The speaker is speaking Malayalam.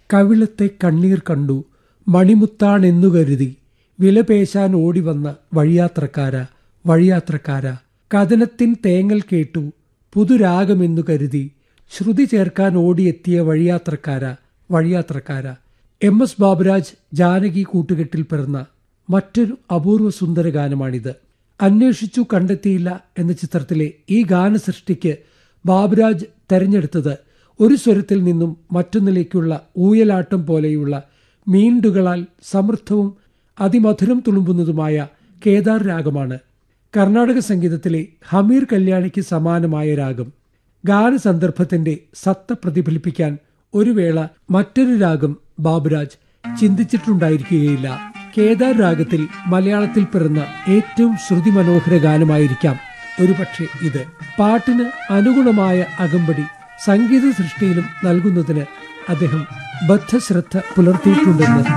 കവിളത്തെ കണ്ണീർ കണ്ടു മണിമുത്താണെന്നു കരുതി വിലപേശാൻ ഓടിവന്ന വഴിയാത്രക്കാര വഴിയാത്രക്കാര കഥനത്തിൻ തേങ്ങൽ കേട്ടു പുതുരാഗമെന്നു കരുതി ശ്രുതി ചേർക്കാൻ ഓടിയെത്തിയ വഴിയാത്രക്കാര വഴിയാത്രക്കാര എം എസ് ബാബുരാജ് ജാനകി കൂട്ടുകെട്ടിൽ പിറന്ന മറ്റൊരു അപൂർവ സുന്ദര ഗാനമാണിത് അന്വേഷിച്ചു കണ്ടെത്തിയില്ല എന്ന ചിത്രത്തിലെ ഈ ഗാനസൃഷ്ടിക്ക് ബാബുരാജ് തെരഞ്ഞെടുത്തത് ഒരു സ്വരത്തിൽ നിന്നും മറ്റൊന്നിലേക്കുള്ള ഊയലാട്ടം പോലെയുള്ള മീണ്ടുകളാൽ സമൃദ്ധവും അതിമധുരം തുളുമ്പുന്നതുമായ കേദാർ രാഗമാണ് കർണാടക സംഗീതത്തിലെ ഹമീർ കല്യാണിക്ക് സമാനമായ രാഗം ഗാനസന്ദർഭത്തിന്റെ സത്ത പ്രതിഫലിപ്പിക്കാൻ ഒരു വേള മറ്റൊരു രാഗം ബാബുരാജ് ചിന്തിച്ചിട്ടുണ്ടായിരിക്കുകയില്ല കേദാർ രാഗത്തിൽ മലയാളത്തിൽ പിറന്ന ഏറ്റവും ശ്രുതി മനോഹര ഗാനമായിരിക്കാം ഒരുപക്ഷെ ഇത് പാട്ടിന് അനുഗുണമായ അകമ്പടി സംഗീത സൃഷ്ടിയിലും നൽകുന്നതിന് അദ്ദേഹം ബദ്ധശ്രദ്ധ പുലർത്തിയിട്ടുണ്ടെന്ന്